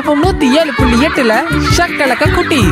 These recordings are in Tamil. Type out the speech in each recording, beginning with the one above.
எஃப்எம் நூத்தி ஏழு புள்ளி எட்டுல ஷக்கலக்க குட்டி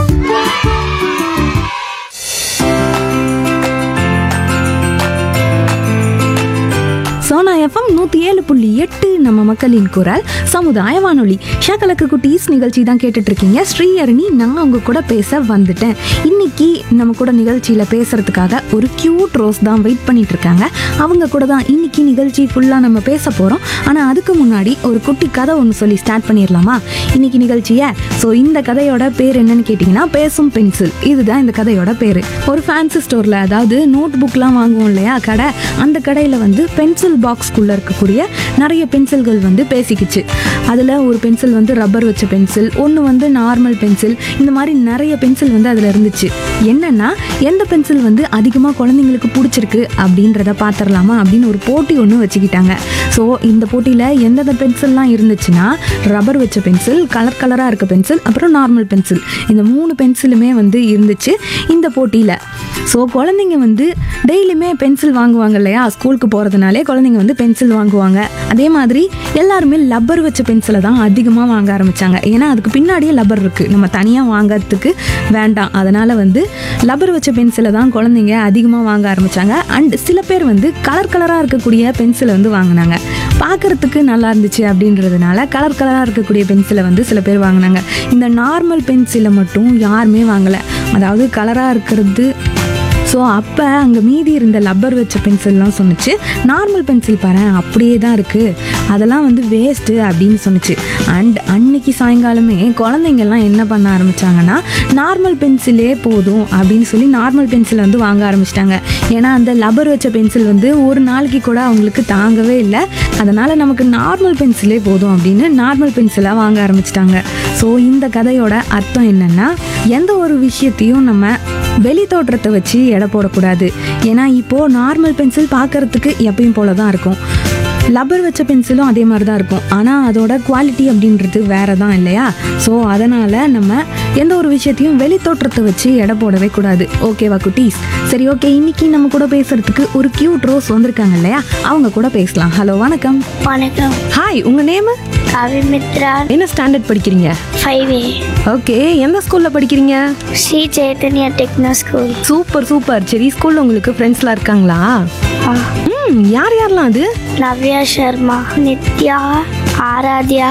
சோனா எஃப்எம் நூற்றி ஏழு புள்ளி எட்டு நம்ம மக்களின் குரல் சமுதாய வானொலி ஷாக்கலக்கு குட்டீஸ் நிகழ்ச்சி தான் கேட்டுட்டு இருக்கீங்க ஸ்ரீஹரணி நான் உங்க கூட பேச வந்துட்டேன் இன்னைக்கு நம்ம கூட நிகழ்ச்சியில் பேசுறதுக்காக ஒரு கியூட் ரோஸ் தான் வெயிட் பண்ணிட்டு இருக்காங்க அவங்க கூட தான் இன்னைக்கு நிகழ்ச்சி ஃபுல்லாக நம்ம பேச போகிறோம் ஆனால் அதுக்கு முன்னாடி ஒரு குட்டி கதை ஒன்று சொல்லி ஸ்டார்ட் பண்ணிடலாமா இன்னைக்கு நிகழ்ச்சியை ஸோ இந்த கதையோட பேர் என்னன்னு கேட்டிங்கன்னா பேசும் பென்சில் இதுதான் இந்த கதையோட பேர் ஒரு ஃபேன்சி ஸ்டோரில் அதாவது நோட் புக்லாம் வாங்குவோம் இல்லையா கடை அந்த கடையில் வந்து பென்சில் பாக்ஸ்க்குள்ளே இருக்கக்கூடிய நிறைய பென்சில்கள் வந்து பேசிக்கிச்சு அதில் ஒரு பென்சில் வந்து ரப்பர் வச்ச பென்சில் ஒன்று வந்து நார்மல் பென்சில் இந்த மாதிரி நிறைய பென்சில் வந்து அதில் இருந்துச்சு என்னன்னா எந்த பென்சில் வந்து அதிகமாக குழந்தைங்களுக்கு பிடிச்சிருக்கு அப்படின்றத பார்த்துடலாமா அப்படின்னு ஒரு போட்டி ஒன்று வச்சுக்கிட்டாங்க ஸோ இந்த போட்டியில் எந்தெந்த பென்சில்லாம் இருந்துச்சுன்னா ரப்பர் வச்ச பென்சில் கலர் கலராக இருக்க பென்சில் அப்புறம் நார்மல் பென்சில் இந்த மூணு பென்சிலுமே வந்து இருந்துச்சு இந்த போட்டியில் ஸோ குழந்தைங்க வந்து டெய்லியுமே பென்சில் வாங்குவாங்க இல்லையா ஸ்கூலுக்கு போகிறதுனாலே குழந்தைங்க வந்து பென்சில் வாங்குவாங்க அதே மாதிரி எல்லாருமே லப்பர் வச்ச பென்சிலை தான் அதிகமாக வாங்க ஆரம்பித்தாங்க ஏன்னா அதுக்கு பின்னாடியே லப்பர் இருக்குது நம்ம தனியாக வாங்கிறதுக்கு வேண்டாம் அதனால் வந்து லப்பர் வச்ச பென்சிலை தான் குழந்தைங்க அதிகமாக வாங்க ஆரம்பித்தாங்க அண்ட் சில பேர் வந்து கலர் கலராக இருக்கக்கூடிய பென்சிலை வந்து வாங்கினாங்க பார்க்கறதுக்கு நல்லா இருந்துச்சு அப்படின்றதுனால கலர் கலராக இருக்கக்கூடிய பென்சிலை வந்து சில பேர் வாங்கினாங்க இந்த நார்மல் பென்சிலை மட்டும் யாருமே வாங்கலை அதாவது கலராக இருக்கிறது ஸோ அப்போ அங்கே மீதி இருந்த லப்பர் வச்ச பென்சில்லாம் சொன்னுச்சு நார்மல் பென்சில் பாரு அப்படியே தான் இருக்குது அதெல்லாம் வந்து வேஸ்ட்டு அப்படின்னு சொன்னுச்சு அண்ட் அன்னைக்கு சாயங்காலமே குழந்தைங்கள்லாம் என்ன பண்ண ஆரம்பிச்சாங்கன்னா நார்மல் பென்சிலே போதும் அப்படின்னு சொல்லி நார்மல் பென்சில் வந்து வாங்க ஆரம்பிச்சிட்டாங்க ஏன்னா அந்த லப்பர் வச்ச பென்சில் வந்து ஒரு நாளைக்கு கூட அவங்களுக்கு தாங்கவே இல்லை அதனால் நமக்கு நார்மல் பென்சிலே போதும் அப்படின்னு நார்மல் பென்சிலாக வாங்க ஆரம்பிச்சிட்டாங்க ஸோ இந்த கதையோட அர்த்தம் என்னென்னா எந்த ஒரு விஷயத்தையும் நம்ம வெளி தோற்றத்தை வச்சு எடை போடக்கூடாது ஏன்னா இப்போது நார்மல் பென்சில் பார்க்கறதுக்கு எப்பயும் போல தான் இருக்கும் லப்பர் வச்ச பென்சிலும் அதே மாதிரி தான் இருக்கும் ஆனால் அதோட குவாலிட்டி அப்படின்றது வேற தான் இல்லையா ஸோ அதனால் நம்ம எந்த ஒரு விஷயத்தையும் வெளி தோற்றத்தை வச்சு எடை போடவே கூடாது ஓகேவா குட்டீஸ் சரி ஓகே இன்னைக்கு நம்ம கூட பேசுறதுக்கு ஒரு கியூட் ரோஸ் வந்திருக்காங்க இல்லையா அவங்க கூட பேசலாம் ஹலோ வணக்கம் வணக்கம் ஹாய் உங்கள் நேமு கவிமித்ரா என்ன ஸ்டாண்டர்ட் படிக்கிறீங்க ஃபைவ் ஏ ஓகே எந்த ஸ்கூலில் படிக்கிறீங்க Sri Chaitanya techno school super super சரி ஸ்கூலில் உங்களுக்கு ஃப்ரெண்ட்ஸ்லாம் இருக்காங்களா ம் யார் யாரெல்லாம் அது நவ்யா சர்மா நித்யா ஆராத்யா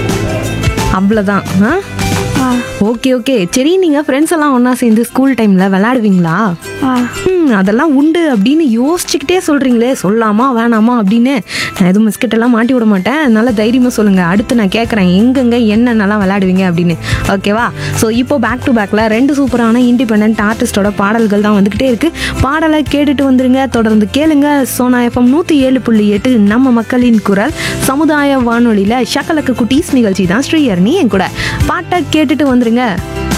அவ்வளோதான் ஆ ஆ, ஓகே ஓகே சரி நீங்கள் ஃப்ரெண்ட்ஸ் எல்லாம் ஒன்றா சேர்ந்து ஸ்கூல் டைமில் விளையாடுவீங்களா ஆ. ம் அதெல்லாம் உண்டு அப்படின்னு யோசிச்சுக்கிட்டே சொல்கிறீங்களே சொல்லாமா வேணாமா அப்படின்னு நான் எதுவும் பிஸ்கெட் எல்லாம் மாட்டி விட மாட்டேன் அதனால தைரியமாக சொல்லுங்கள் அடுத்து நான் கேட்குறேன் எங்கெங்க என்னென்னலாம் விளையாடுவீங்க அப்படின்னு ஓகேவா ஸோ இப்போ பேக் டு பேக்கில் ரெண்டு சூப்பரான இண்டிபெண்ட் ஆர்டிஸ்டோட பாடல்கள் தான் வந்துக்கிட்டே இருக்குது பாடலை கேட்டுட்டு வந்துருங்க தொடர்ந்து கேளுங்க சோனா எஃப்எம் நூற்றி ஏழு புள்ளி எட்டு நம்ம மக்களின் குரல் சமுதாய வானொலியில் ஷக்கலக்கு குட்டீஸ் நிகழ்ச்சி தான் ஸ்ரீஹரணி என் கூட பாட்டை கேட்டுட்டு வந்துருங்க